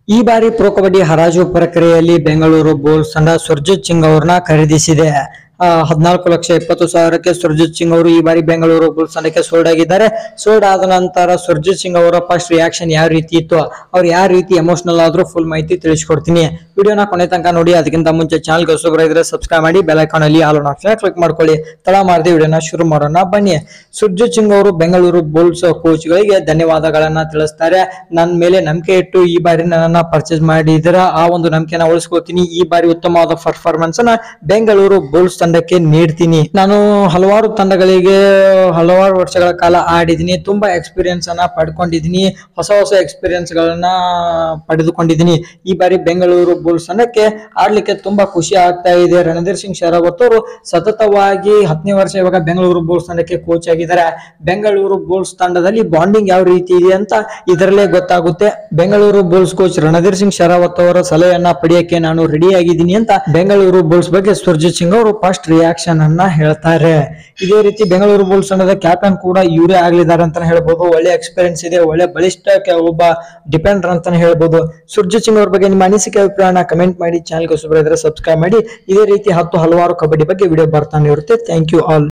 ಈ ಬಾರಿ ಪ್ರೊ ಕಬಡ್ಡಿ ಹರಾಜು ಪ್ರಕ್ರಿಯೆಯಲ್ಲಿ ಬೆಂಗಳೂರು ಬುಲ್ಸ್ ತಂಡ ಸುರ್ಜಿತ್ ಸಿಂಗ್ ಅವರನ್ನ ಖರೀದಿಸಿದೆ ಆ, ಹದ್ನಾಲ್ಕು ಲಕ್ಷ ಇಪ್ಪತ್ತು ಸಾವಿರಕ್ಕೆ ಸುರ್ಜಿತ್ ಸಿಂಗ್ ಅವರು ಈ ಬಾರಿ ಬೆಂಗಳೂರು ಬುಲ್ಸ್ ತಂಡಕ್ಕೆ ಸೋಲ್ಡ್ ಆಗಿದ್ದಾರೆ ಸೋಲ್ಡ್ ಆದ ನಂತರ ಸುರ್ಜಿತ್ ಸಿಂಗ್ ಅವರ ಫಸ್ಟ್ ರಿಯಾಕ್ಷನ್ ಯಾವ ರೀತಿ ಇತ್ತು ಅವ್ರು ಯಾವ ರೀತಿ ಎಮೋಷನಲ್ ಆದ್ರೂ ಫುಲ್ ಮಾಹಿತಿ ತಿಳಿಸ್ಕೊಡ್ತೀನಿ ವಿಡಿಯೋನ ಕೊನೆ ತನಕ ನೋಡಿ ಅದಕ್ಕಿಂತ ಮುಂಚೆ ಚಾನಲ್ ಹೊಸಬ್ರ ಇದ್ರೆ ಸಬ್ಸ್ಕ್ರೈಬ್ ಮಾಡಿ ಬೆಲ್ ಐಕಾನ್ ಅಲ್ಲಿ ಆಲ್ ಆಪ್ಷನ್ ಕ್ಲಿಕ್ ಮಾಡ್ಕೊಳ್ಳಿ ತಡ ಮಾಡದೆ ವಿಡಿಯೋನ ಶುರು ಮಾಡೋಣ ಬನ್ನಿ ಸುರ್ಜಿತ್ ಸಿಂಗ್ ಅವರು ಬೆಂಗಳೂರು ಬುಲ್ಸ್ ಕೋಚ್ ಗಳಿಗೆ ಧನ್ಯವಾದಗಳನ್ನ ತಿಳಿಸ್ತಾರೆ ನನ್ನ ಮೇಲೆ ನಂಬಿಕೆ ಇಟ್ಟು ಈ ಬಾರಿ ನನ್ನನ್ನ ಪರ್ಚೇಸ್ ಮಾಡಿದ್ರ ಆ ಒಂದು ನಂಬಿಕೆನ ಉಳಿಸ್ಕೊತೀನಿ ಈ ಬಾರಿ ಉತ್ತಮವಾದ ಪರ್ಫಾರ್ಮೆನ್ಸ್ ಅನ್ನ ಬೆಂಗಳೂರು ಬುಲ್ಸ್ ತಂಡಕ್ಕೆ ನೀಡ್ತೀನಿ ನಾನು ಹಲವಾರು ತಂಡಗಳಿಗೆ ಹಲವಾರು ವರ್ಷಗಳ ಕಾಲ ಆಡಿದ್ದೀನಿ ತುಂಬಾ ಎಕ್ಸ್ಪೀರಿಯನ್ಸ್ ಅನ್ನ ಪಡ್ಕೊಂಡಿದ್ದೀನಿ ಹೊಸ ಹೊಸ ಎಕ್ಸ್ಪೀರಿಯನ್ಸ್ ಗಳನ್ನ ಪಡೆದುಕೊಂಡಿದ್ದೀನಿ ಈ ಬಾರಿ ಬೆಂಗಳೂರು ಬುಲ್ಸ್ ತಂಡಕ್ಕೆ ಆಡ್ಲಿಕ್ಕೆ ತುಂಬಾ ಖುಷಿ ಆಗ್ತಾ ಇದೆ ರಣಧೀರ್ ಸಿಂಗ್ ಶೆರಾವತ್ ಅವರು ಸತತವಾಗಿ ಹತ್ತನೇ ವರ್ಷ ಇವಾಗ ಬೆಂಗಳೂರು ಬುಲ್ಸ್ ತಂಡಕ್ಕೆ ಕೋಚ್ ಆಗಿದ್ದಾರೆ ಬೆಂಗಳೂರು ಬುಲ್ಸ್ ತಂಡದಲ್ಲಿ ಬಾಂಡಿಂಗ್ ಯಾವ ರೀತಿ ಇದೆ ಅಂತ ಇದರಲ್ಲೇ ಗೊತ್ತಾಗುತ್ತೆ ಬೆಂಗಳೂರು ಬುಲ್ಸ್ ಕೋಚ್ ರಣಧೀರ್ ಸಿಂಗ್ ಶೆರಾವತ್ ಅವರ ಸಲಹೆಯನ್ನ ಪಡೆಯಕ್ಕೆ ನಾನು ರೆಡಿ ಆಗಿದ್ದೀನಿ ಅಂತ ಬೆಂಗಳೂರು ಬುಲ್ಸ್ ಬಗ್ಗೆ ಸುರ್ಜಿತ್ ಸಿಂಗ್ ಅವರು ಫಸ್ಟ್ ರಿಯಾಕ್ಷನ್ ಅನ್ನ ಹೇಳ್ತಾರೆ ಇದೇ ರೀತಿ ಬೆಂಗಳೂರು ಬುಲ್ಸ್ ತಂಡದ ಕ್ಯಾಪ್ಟನ್ ಕೂಡ ಇವರೇ ಆಗ್ಲಿದ್ದಾರೆ ಅಂತಾನೆ ಹೇಳ್ಬೋದು ಒಳ್ಳೆ ಎಕ್ಸ್ಪೀರಿಯನ್ಸ್ ಇದೆ ಒಳ್ಳೆ ಬಲಿಷ್ಠ ಕೆ- ಒಬ್ಬ ಡಿಪೆಂಡರ್ ಅಂತಾನೆ ಹೇಳ್ಬೋದು ಸುರ್ಜಿತ್ ಸಿಂಗ್ ಅವ್ರ ಬಗ್ಗೆ ನಿಮ್ಮ ಅನಿಸಿಕೆ ಅಭಿಪ್ರಾಯನ ಕಮೆಂಟ್ ಮಾಡಿ ಚಾನಲ್ಗೆ ಹೊಸಬರಿದ್ರೆ ಸಬ್ಸ್ಕ್ರೈಬ್ ಮಾಡಿ ಇದೇ ರೀತಿ ಹತ್ತು ಹಲವಾರು ಕಬಡ್ಡಿ ಬಗ್ಗೆ ವಿಡಿಯೋ ಬರ್ತಾನೆ ಇರುತ್ತೆ ಥ್ಯಾಂಕ್ ಯು ಆಲ್